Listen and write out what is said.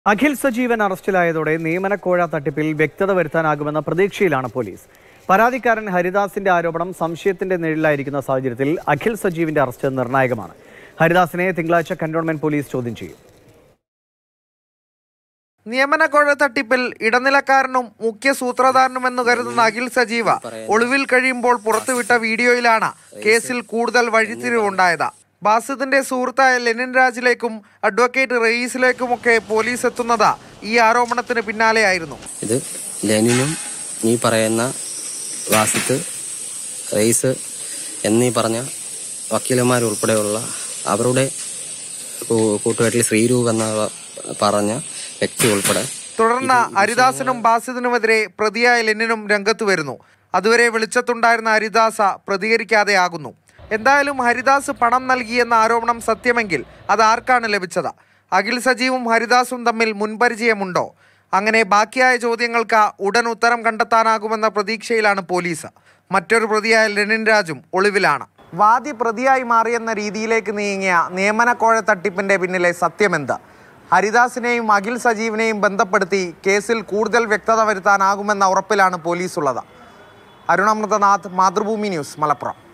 അഖിൽ സജീവൻ അറസ്റ്റിലായതോടെ നിയമനക്കോഴ തട്ടിപ്പിൽ വ്യക്തത വരുത്താനാകുമെന്ന പ്രതീക്ഷയിലാണ് പോലീസ് പരാതിക്കാരൻ ഹരിദാസിന്റെ ആരോപണം സംശയത്തിന്റെ നിഴലിലായിരിക്കുന്ന സാഹചര്യത്തിൽ അഖിൽ സജീവിന്റെ അറസ്റ്റ് നിർണായകമാണ് ഹരിദാസിനെ തിങ്കളാഴ്ച കന്റോൺമെന്റ് പോലീസ് ചോദ്യം ചെയ്യും നിയമനക്കോഴ തട്ടിപ്പിൽ ഇടനിലക്കാരനും മുഖ്യ സൂത്രധാരനുമെന്ന് കരുതുന്ന അഖിൽ സജീവ ഒളിവിൽ കഴിയുമ്പോൾ പുറത്തുവിട്ട വീഡിയോയിലാണ് കേസിൽ കൂടുതൽ വഴിത്തിരിവുണ്ടായത് ബാസിദിന്റെ സുഹൃത്തായ ലെനിൻ രാജിലേക്കും അഡ്വക്കേറ്റ് റയീസിലേക്കുമൊക്കെ പോലീസ് എത്തുന്നത് ഈ ആരോപണത്തിന് പിന്നാലെയായിരുന്നു ഇത് ലെനിനും നീ പറയുന്ന വാസിത്ത് റെയ്സ് എന്നീ പറഞ്ഞ വക്കീലന്മാരുൾപ്പെടെയുള്ള അവരുടെ കൂ- കൂട്ടുകെട്ടിൽ ശ്രീരൂപ് എന്ന പറഞ്ഞ വ്യക്തി ഉൾപ്പെടെ തുടർന്ന് ഹരിദാസിനും ബാസിദിനുമെതിരെ പ്രതിയായ ലെനിനും രംഗത്ത് വരുന്നു അതുവരെ വെളിച്ചത്തുണ്ടായിരുന്ന ഹരിദാസ പ്രതികരിക്കാതെയാകുന്നു എന്തായാലും ഹരിദാസ് പണം നൽകിയെന്ന ആരോപണം സത്യമെങ്കിൽ അത് ആർക്കാണ് ലഭിച്ചത് അഖിൽ സജീവും ഹരിദാസും തമ്മിൽ മുൻപരിചയമുണ്ടോ അങ്ങനെ ബാക്കിയായ ചോദ്യങ്ങൾക്ക് ഉടൻ ഉത്തരം കണ്ടെത്താനാകുമെന്ന പ്രതീക്ഷയിലാണ് പോലീസ് മറ്റൊരു പ്രതിയായ ലെനിൻ രാജും ഒളിവിലാണ് വാദി പ്രതിയായി മാറിയെന്ന രീതിയിലേക്ക് നീങ്ങിയ നിയമനക്കോഴ തട്ടിപ്പിന്റെ പിന്നിലെ സത്യമെന്ത് ഹരിദാസിനെയും അഖിൽ സജീവിനെയും ബന്ധപ്പെടുത്തി കേസിൽ കൂടുതൽ വ്യക്തത വരുത്താനാകുമെന്ന ഉറപ്പിലാണ് പോലീസ് ഉള്ളത് അരുണാമൃതനാഥ് മാതൃഭൂമി ന്യൂസ് മലപ്പുറം